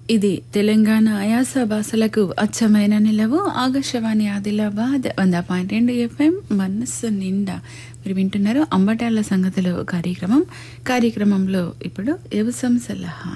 ఇది తెలంగాణ యాస భాషలకు అచ్చమైన నిలవు ఆకాశవాణి ఆదిలాబాద్ వంద పాయింట్ రెండు ఎఫ్ఎం మనస్సు నిండా మీరు వింటున్నారు అంబటాల సంగతులు కార్యక్రమం కార్యక్రమంలో ఇప్పుడు వ్యవసాయం సలహా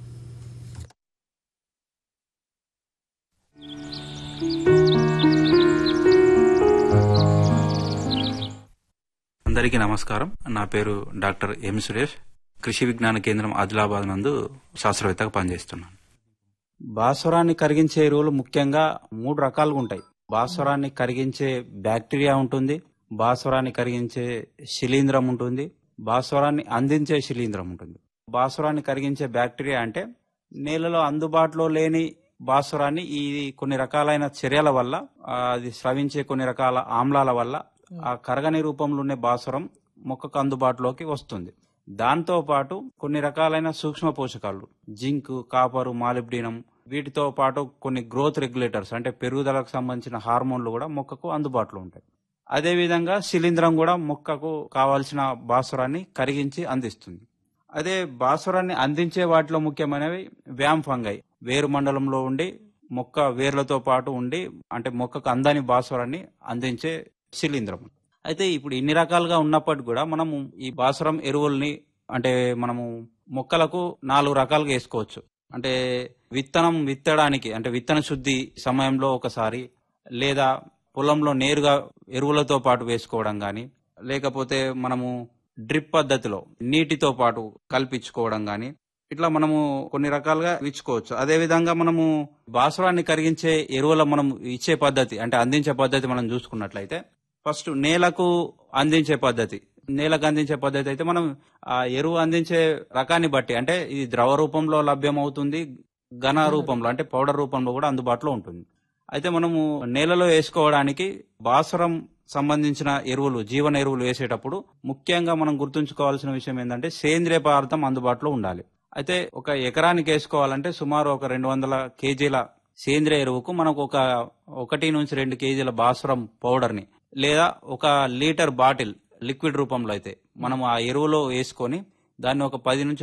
అందరికీ నమస్కారం నా పేరు డాక్టర్ ఎం సురేష్ కృషి విజ్ఞాన కేంద్రం ఆదిలాబాద్ నందు శాస్త్రవేత్తగా పనిచేస్తున్నాను భాస్వరాన్ని కరిగించే ఎరువులు ముఖ్యంగా మూడు రకాలుగా ఉంటాయి భాస్వరాన్ని కరిగించే బ్యాక్టీరియా ఉంటుంది భాస్వరాన్ని కరిగించే శిలీంధ్రం ఉంటుంది భాస్వరాన్ని అందించే శిలీంధ్రం ఉంటుంది భాస్వరాన్ని కరిగించే బ్యాక్టీరియా అంటే నేలలో అందుబాటులో లేని భాస్వరాన్ని ఈ కొన్ని రకాలైన చర్యల వల్ల ఆ, అది స్రవించే కొన్ని రకాల ఆమ్లాల వల్ల ఆ కరగని రూపంలో ఉండే భాస్వరం మొక్కకు అందుబాటులోకి వస్తుంది దాంతో పాటు కొన్ని రకాలైన సూక్ష్మ పోషకాలు జింక్ కాపరు మాలిబ్డినం వీటితో పాటు కొన్ని గ్రోత్ రెగ్యులేటర్స్ అంటే పెరుగుదలకు సంబంధించిన హార్మోన్లు కూడా మొక్కకు అందుబాటులో ఉంటాయి అదేవిధంగా శిలీంధ్రం కూడా మొక్కకు కావాల్సిన భాస్వరాన్ని కరిగించి అందిస్తుంది అదే భాస్వరాన్ని అందించే వాటిలో ముఖ్యమైనవి వ్యామ్ ఫంగై వేరు మండలంలో ఉండి మొక్క వేర్లతో పాటు ఉండి అంటే మొక్కకు అందని భాస్వరాన్ని అందించే శిలీంధ్రం అయితే ఇప్పుడు ఇన్ని రకాలుగా ఉన్నప్పటికీ కూడా మనము ఈ భాస్వరం ఎరువుల్ని అంటే మనము మొక్కలకు నాలుగు రకాలుగా వేసుకోవచ్చు అంటే విత్తనం విత్తడానికి అంటే విత్తన శుద్ధి సమయంలో ఒకసారి లేదా పొలంలో నేరుగా ఎరువులతో పాటు వేసుకోవడం కానీ లేకపోతే మనము డ్రిప్ పద్ధతిలో నీటితో పాటు కల్పించుకోవడం కానీ ఇట్లా మనము కొన్ని రకాలుగా ఇచ్చుకోవచ్చు అదే విధంగా మనము భాస్వరాన్ని కరిగించే ఎరువుల మనం ఇచ్చే పద్ధతి అంటే అందించే పద్ధతి మనం చూసుకున్నట్లయితే ఫస్ట్ నేలకు అందించే పద్ధతి నేలకు అందించే పద్ధతి అయితే మనం ఆ ఎరువు అందించే రకాన్ని బట్టి అంటే ఇది ద్రవ రూపంలో లభ్యమవుతుంది ఘన రూపంలో అంటే పౌడర్ రూపంలో కూడా అందుబాటులో ఉంటుంది అయితే మనము నేలలో వేసుకోవడానికి భాస్వరం సంబంధించిన ఎరువులు జీవన ఎరువులు వేసేటప్పుడు ముఖ్యంగా మనం గుర్తుంచుకోవాల్సిన విషయం ఏంటంటే సేంద్రియ పదార్థం అందుబాటులో ఉండాలి అయితే ఒక ఎకరానికి వేసుకోవాలంటే సుమారు ఒక రెండు వందల కేజీల సేంద్రియ ఎరువుకు మనకు ఒక ఒకటి నుంచి రెండు కేజీల భాస్వరం పౌడర్ ని లేదా ఒక లీటర్ బాటిల్ లిక్విడ్ రూపంలో అయితే మనం ఆ ఎరువులో వేసుకొని దాన్ని ఒక పది నుంచి